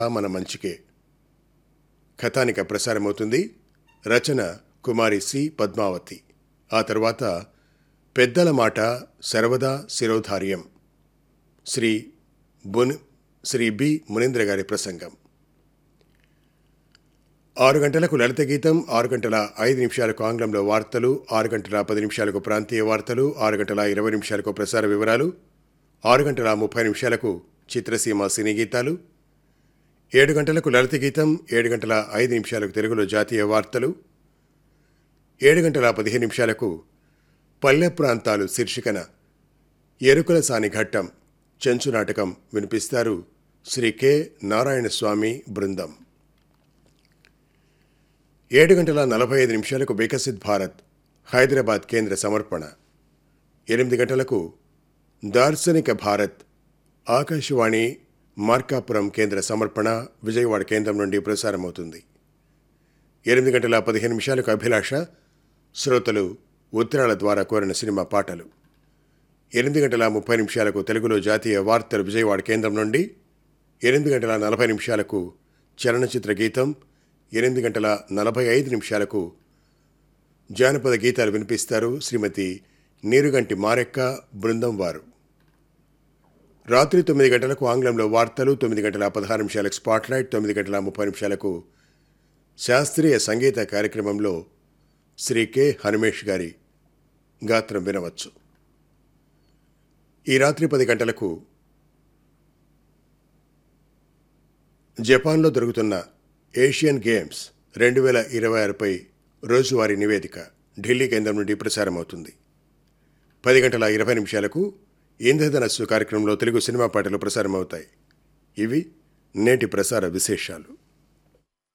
మన మంచికే కథానిక ప్రసారమవుతుంది రచన కుమారి సి పద్మావతి ఆ తర్వాత పెద్దల మాట సర్వదా శిరోధార్యం శ్రీ బున్ శ్రీ బి మునీంద్ర గారి ప్రసంగం ఆరు గంటలకు లలిత గీతం ఆరు గంటల ఐదు నిమిషాలకు ఆంగ్లంలో వార్తలు ఆరు గంటల పది నిమిషాలకు ప్రాంతీయ వార్తలు ఆరు గంటల ఇరవై నిమిషాలకు ప్రసార వివరాలు ఆరు గంటల ముప్పై నిమిషాలకు చిత్రసీమ సినీ గీతాలు ఏడు గంటలకు లలిత గీతం ఏడు గంటల ఐదు నిమిషాలకు తెలుగులో జాతీయ వార్తలు ఏడు గంటల పదిహేను నిమిషాలకు పల్లె ప్రాంతాలు శీర్షికన ఎరుకుల సాని ఘట్టం చెంచు నాటకం వినిపిస్తారు శ్రీ కె నారాయణ స్వామి బృందం ఏడు గంటల నలభై ఐదు నిమిషాలకు వికసిత్ భారత్ హైదరాబాద్ కేంద్ర సమర్పణ ఎనిమిది గంటలకు దార్శనిక భారత్ ఆకాశవాణి మార్కాపురం కేంద్ర సమర్పణ విజయవాడ కేంద్రం నుండి ప్రసారమవుతుంది ఎనిమిది గంటల పదిహేను నిమిషాలకు అభిలాష శ్రోతలు ఉత్తరాల ద్వారా కోరిన సినిమా పాటలు ఎనిమిది గంటల ముప్పై నిమిషాలకు తెలుగులో జాతీయ వార్తలు విజయవాడ కేంద్రం నుండి ఎనిమిది గంటల నలభై నిమిషాలకు చలనచిత్ర గీతం ఎనిమిది గంటల నలభై ఐదు నిమిషాలకు జానపద గీతాలు వినిపిస్తారు శ్రీమతి నీరుగంటి మారెక్క బృందం వారు రాత్రి తొమ్మిది గంటలకు ఆంగ్లంలో వార్తలు తొమ్మిది గంటల పదహారు నిమిషాలకు స్పాట్లైట్ తొమ్మిది గంటల ముప్పై నిమిషాలకు శాస్త్రీయ సంగీత కార్యక్రమంలో శ్రీ కె హనుమేష్ గారి గాత్రం వినవచ్చు ఈ రాత్రి పది గంటలకు జపాన్లో జరుగుతున్న ఏషియన్ గేమ్స్ రెండు వేల ఇరవై ఆరుపై రోజువారీ నివేదిక ఢిల్లీ కేంద్రం నుండి ప్రసారమవుతుంది పది గంటల ఇరవై నిమిషాలకు ఇంద్రధనస్సు కార్యక్రమంలో తెలుగు సినిమా పాటలు ప్రసారమవుతాయి ఇవి నేటి ప్రసార విశేషాలు